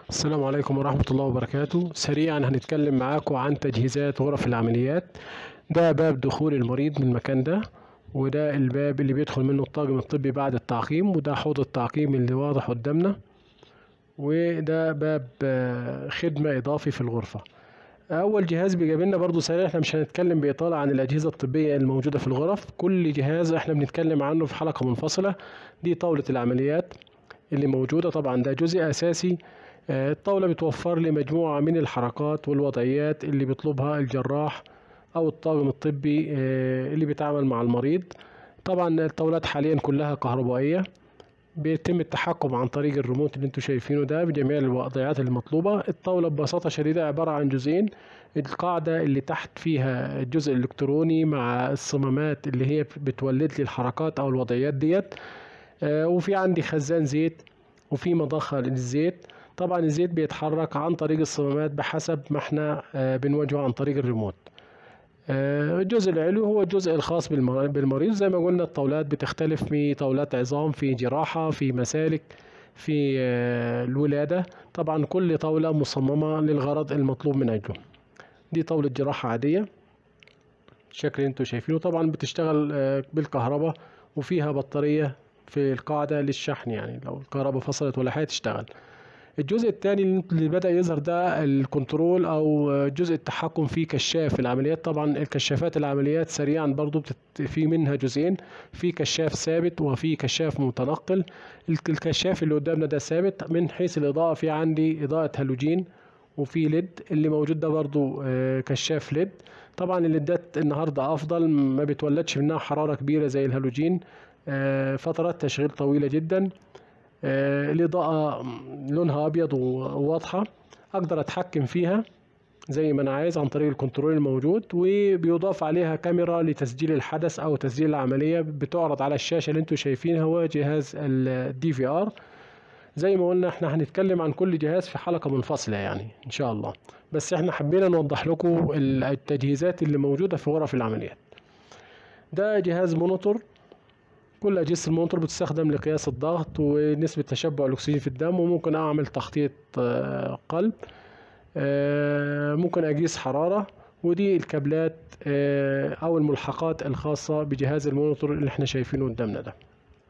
السلام عليكم ورحمة الله وبركاته سريعا هنتكلم معاكم عن تجهيزات غرف العمليات ده باب دخول المريض من المكان ده وده الباب اللي بيدخل منه الطاقم الطبي بعد التعقيم وده حوض التعقيم اللي واضح قدامنا وده باب آه، خدمة إضافي في الغرفة أول جهاز بيجابلنا برضو سريع احنا مش هنتكلم بإطالة عن الأجهزة الطبية الموجودة في الغرف كل جهاز احنا بنتكلم عنه في حلقة منفصلة دي طاولة العمليات اللي موجودة طبعا ده جزء أساسي آه، الطاولة بتوفر لي مجموعة من الحركات والوضعيات اللي بيطلبها الجراح أو الطاقم الطبي آه، اللي بيتعامل مع المريض طبعا الطاولات حاليا كلها كهربائية بيتم التحكم عن طريق الريموت اللي انتم شايفينه ده بجميع الوضعيات المطلوبة الطاولة ببساطة شديدة عبارة عن جزئين القاعدة اللي تحت فيها الجزء الإلكتروني مع الصمامات اللي هي بتولد لي الحركات أو الوضعيات ديت آه، وفي عندي خزان زيت وفي مضخة للزيت طبعا الزيت بيتحرك عن طريق الصمامات بحسب ما احنا آه، بنواجهه عن طريق الريموت آه، الجزء العلوي هو الجزء الخاص بالمر- بالمريض زي ما قلنا الطاولات بتختلف في طاولات عظام في جراحة في مسالك في آه، الولادة طبعا كل طاولة مصممة للغرض المطلوب من أجله دي طاولة جراحة عادية الشكل اللي انتوا شايفينه طبعا بتشتغل آه، بالكهرباء وفيها بطارية في القاعدة للشحن يعني لو الكهرباء فصلت ولا حاجة تشتغل الجزء الثاني اللي بدأ يظهر ده الكنترول أو جزء التحكم في كشاف العمليات طبعا الكشافات العمليات سريعا برضو بتت... في منها جزئين في كشاف ثابت وفي كشاف متنقل الك- الكشاف اللي قدامنا ده ثابت من حيث الإضاءة في عندي إضاءة هالوجين وفي ليد اللي موجود ده برضو آه، كشاف ليد طبعا الليدات النهارده افضل ما بتولدش منها حراره كبيره زي الهالوجين آه، فترات تشغيل طويله جدا آه، الإضاءة لونها أبيض وواضحة أقدر أتحكم فيها زي ما أنا عايز عن طريق الكنترول الموجود وبيضاف عليها كاميرا لتسجيل الحدث أو تسجيل العملية بتعرض على الشاشة اللي انتوا شايفينها هو جهاز الدي في ار زي ما قلنا احنا هنتكلم عن كل جهاز في حلقة منفصلة يعني ان شاء الله بس احنا حبينا نوضح لكم التجهيزات اللي موجودة في غرف العمليات ده جهاز مونيتور كل أجهزة المونيتور بتستخدم لقياس الضغط ونسبة تشبع الأكسجين في الدم وممكن أعمل تخطيط آه، قلب آه، ممكن أقيس حرارة ودي الكابلات آه، أو الملحقات الخاصة بجهاز المونيتور اللي احنا شايفينه قدامنا ده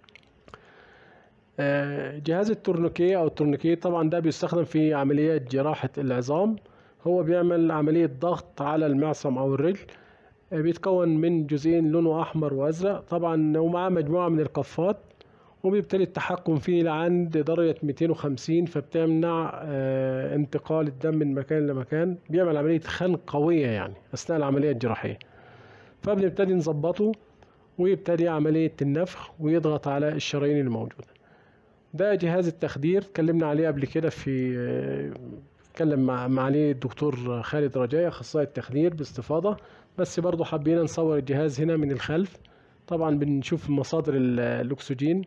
آه، جهاز التورنيكيه أو التورنيكيه طبعا ده بيستخدم في عمليات جراحة العظام هو بيعمل عملية ضغط على المعصم أو الرجل بيتكون من جزئين لونه أحمر وأزرق طبعا ومعاه مجموعة من القفات وبيبتدي التحكم فيه لعند درجة 250 فبتمنع آه، انتقال الدم من مكان لمكان بيعمل عملية خنق قوية يعني أثناء العملية الجراحية فبنبتدي نظبطه ويبتدي عملية النفخ ويضغط على الشرايين الموجودة ده جهاز التخدير اتكلمنا عليه قبل كده في آه، اتكلم مع مع عليه الدكتور خالد رجاء اخصائي التخدير باستفاضه بس برضه حبينا نصور الجهاز هنا من الخلف طبعا بنشوف مصادر ال- الاكسجين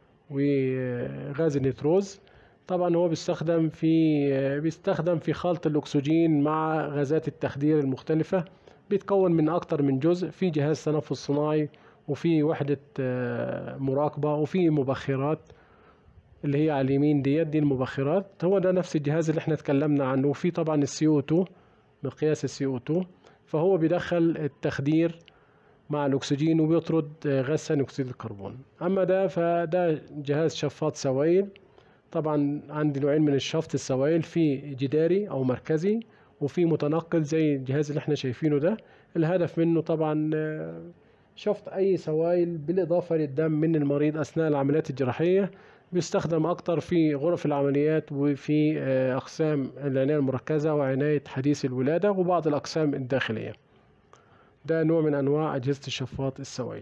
وغاز النيتروز طبعا هو بيستخدم في بيستخدم في خلط الاكسجين مع غازات التخدير المختلفه بيتكون من اكتر من جزء في جهاز تنفس صناعي وفي وحده آه، مراقبه وفي مبخرات اللي هي على اليمين ديت دي المبخرات هو ده نفس الجهاز اللي احنا اتكلمنا عنه وفي طبعا السي او 2 مقياس السي او 2 فهو بيدخل التخدير مع الاكسجين وبيطرد آه، غاز ثاني اكسيد الكربون اما ده فده جهاز شفاط سوائل طبعا عندي نوعين من الشفط السوائل في جداري او مركزي وفي متنقل زي الجهاز اللي احنا شايفينه ده الهدف منه طبعا آه، شفط اي سوائل بالاضافه للدم من المريض اثناء العمليات الجراحيه بيستخدم اكتر في غرف العمليات وفي آه، اقسام العنايه المركزه وعنايه حديث الولاده وبعض الاقسام الداخليه ده نوع من انواع اجهزه الشفاط السوائل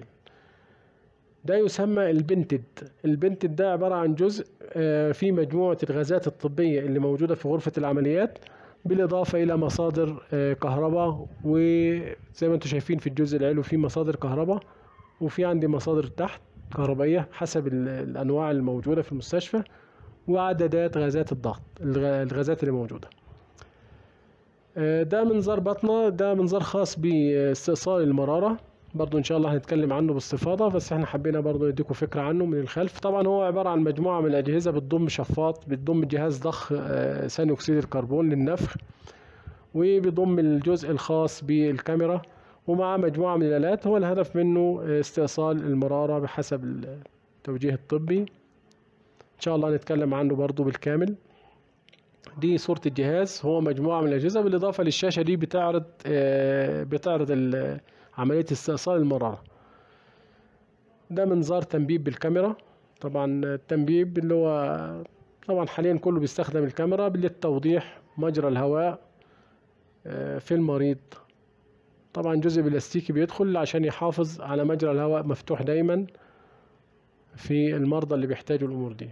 ده يسمى البنتد البنتد ده عبارة عن جزء آه، في مجموعة الغازات الطبية اللي موجودة في غرفة العمليات بالإضافة إلى مصادر آه، كهرباء وزي ما انتم شايفين في الجزء العلوي في مصادر كهرباء وفي عندي مصادر تحت كهربائية حسب ال- الأنواع الموجودة في المستشفى وعددات غازات الضغط الغ- الغازات اللي موجودة آه، ده منظار بطنة ده منظار خاص باستئصال المرارة برضو ان شاء الله هنتكلم عنه باستفاضة بس احنا حبينا برضو نديكم فكرة عنه من الخلف طبعا هو عبارة عن مجموعة من الأجهزة بتضم شفاط بتضم جهاز ضخ آه، ثاني أكسيد الكربون للنفخ وبيضم الجزء الخاص بالكاميرا ومع مجموعة من الآلات هو الهدف منه استئصال المرارة بحسب التوجيه الطبي إن شاء الله نتكلم عنه برضو بالكامل دي صورة الجهاز هو مجموعة من الأجهزة بالإضافة للشاشة دي بتعرض آه، بتعرض ال- عملية استئصال المرارة ده منظار تنبيب بالكاميرا طبعا التنبيب اللي هو طبعا حاليا كله بيستخدم الكاميرا للتوضيح مجرى الهواء آه، في المريض طبعا جزء بلاستيكي بيدخل عشان يحافظ على مجرى الهواء مفتوح دايما في المرضى اللي بيحتاجوا الأمور دي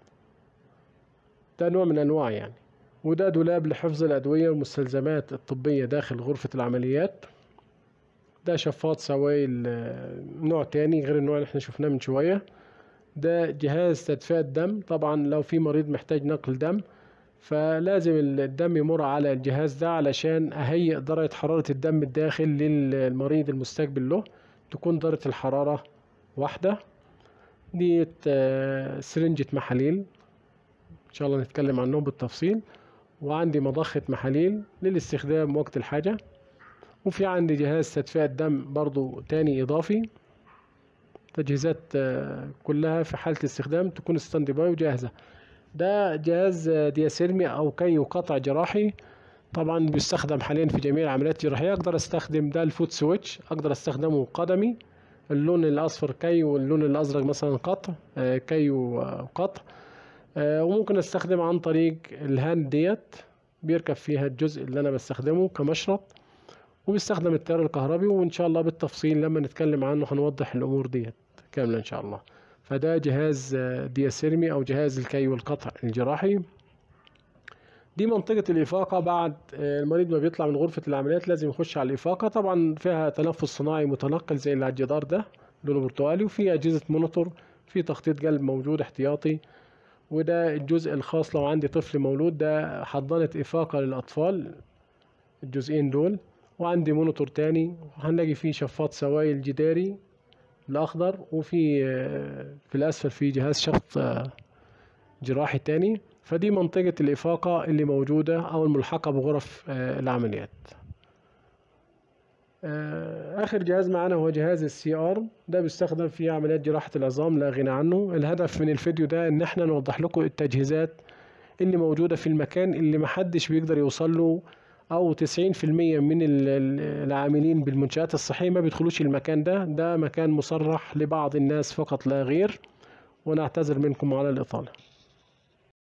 ده نوع من أنواع يعني وده دولاب لحفظ الأدوية والمستلزمات الطبية داخل غرفة العمليات ده شفاط سوائل آه، نوع تاني غير النوع اللي احنا شفناه من شوية ده جهاز تدفئة دم طبعا لو في مريض محتاج نقل دم فلازم الدم يمر على الجهاز ده علشان أهيئ درجة حرارة الدم الداخل للمريض المستقبل له تكون درجة الحرارة واحدة دي آه، سرنجة محاليل إن شاء الله نتكلم عنهم بالتفصيل وعندي مضخة محاليل للاستخدام وقت الحاجة وفي عندي جهاز تدفئة دم برضو تاني إضافي تجهيزات آه، كلها في حالة الاستخدام تكون ستاند باي وجاهزة ده جهاز آه، دياسيرمي أو كي قطع جراحي طبعا بيستخدم حاليا في جميع العمليات الجراحية أقدر أستخدم ده الفوت سويتش أقدر أستخدمه قدمي اللون الأصفر كي واللون الأزرق مثلا قطع آه، كي وقطع آه، وممكن أستخدم عن طريق الهاند ديت بيركب فيها الجزء اللي أنا بستخدمه كمشرط وبيستخدم التيار الكهربي وإن شاء الله بالتفصيل لما نتكلم عنه هنوضح الأمور ديت كاملة إن شاء الله فده جهاز آه، دياسيرمي أو جهاز الكي والقطع الجراحي دي منطقة الإفاقة بعد آه، المريض ما بيطلع من غرفة العمليات لازم يخش على الإفاقة طبعا فيها تنفس صناعي متنقل زي اللي على الجدار ده لونه برتقالي وفي أجهزة مونيتور في تخطيط قلب موجود احتياطي وده الجزء الخاص لو عندي طفل مولود ده حضانة إفاقة للأطفال الجزئين دول وعندي مونيتور تاني هنلاقي فيه شفاط سوائل جداري الأخضر وفي آه، في الأسفل في جهاز شفط آه، جراحي تاني فدي منطقة الإفاقة اللي موجودة أو الملحقة بغرف آه، العمليات آه، آخر جهاز معانا هو جهاز السي ار ده بيستخدم في عمليات جراحة العظام لا غنى عنه الهدف من الفيديو ده إن احنا نوضح لكم التجهيزات اللي موجودة في المكان اللي محدش بيقدر يوصل له أو 90% من ال- ال- العاملين بالمنشآت الصحية ما بيدخلوش المكان ده ده مكان مصرح لبعض الناس فقط لا غير ونعتذر منكم على الإطالة